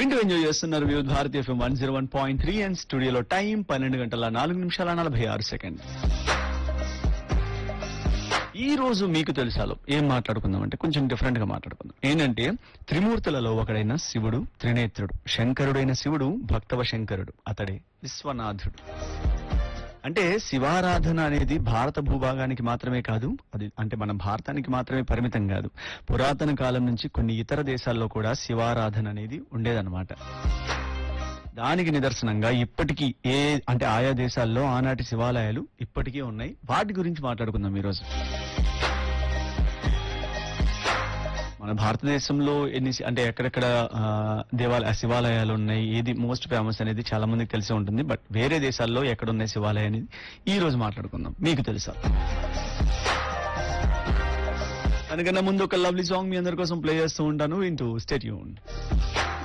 వింటూ ఎంజాయ్ చేస్తున్నారు Vividh Bharati FM one zero one point three and స్టూడియోలో టైం పన్నెండు గంటల నాలుగు నిమిషాల నలభై ఆరు సెకండ్ ఈ రోజు మీకు తెలుసాలో ఏం మాట్లాడుకుందాం అంటే కొంచెం డిఫరెంట్ గా మాట్లాడుకుందాం ఏంటంటే త్రిమూర్తులలో ఒకడైన శివుడు త్రినేత్రుడు శంకరుడైన శివుడు భక్తవ శంకరుడు అతడే విశ్వనాథుడు అంటే శివారాధన అనేది భారత భూభాగానికి మాత్రమే కాదు అది అంటే మన భారతానికి మాత్రమే పరిమితం కాదు పురాతన కాలం నుంచి కొన్ని ఇతర దేశాల్లో కూడా శివారాధన అనేది ఉండేదన్నమాట దానికి నిదర్శనంగా ఇప్పటికీ ఏ అంటే ఆయా దేశాల్లో ఆనాటి శివాలయాలు ఇప్పటికీ ఉన్నాయి వాటి గురించి మాట్లాడుకుందాం ఈరోజు మన భారతదేశంలో ఎన్ని సి- అంటే ఎక్కడెక్కడ ఆ, దేవాలయ శివాలయాలు ఉన్నాయి ఏది మోస్ట్ ఫేమస్ అనేది చాలా మందికి తెలిసి ఉంటుంది బట్ వేరే దేశాల్లో ఎక్కడ ఉన్నాయి శివాలయం అనేది ఈ రోజు మాట్లాడుకుందాం మీకు తెలుసా దానికన్నా ముందు ఒక లవ్లీ సాంగ్ మీ అందరి కోసం ప్లే చేస్తూ ఉంటాను ఇంటూ స్టేట్ యూన్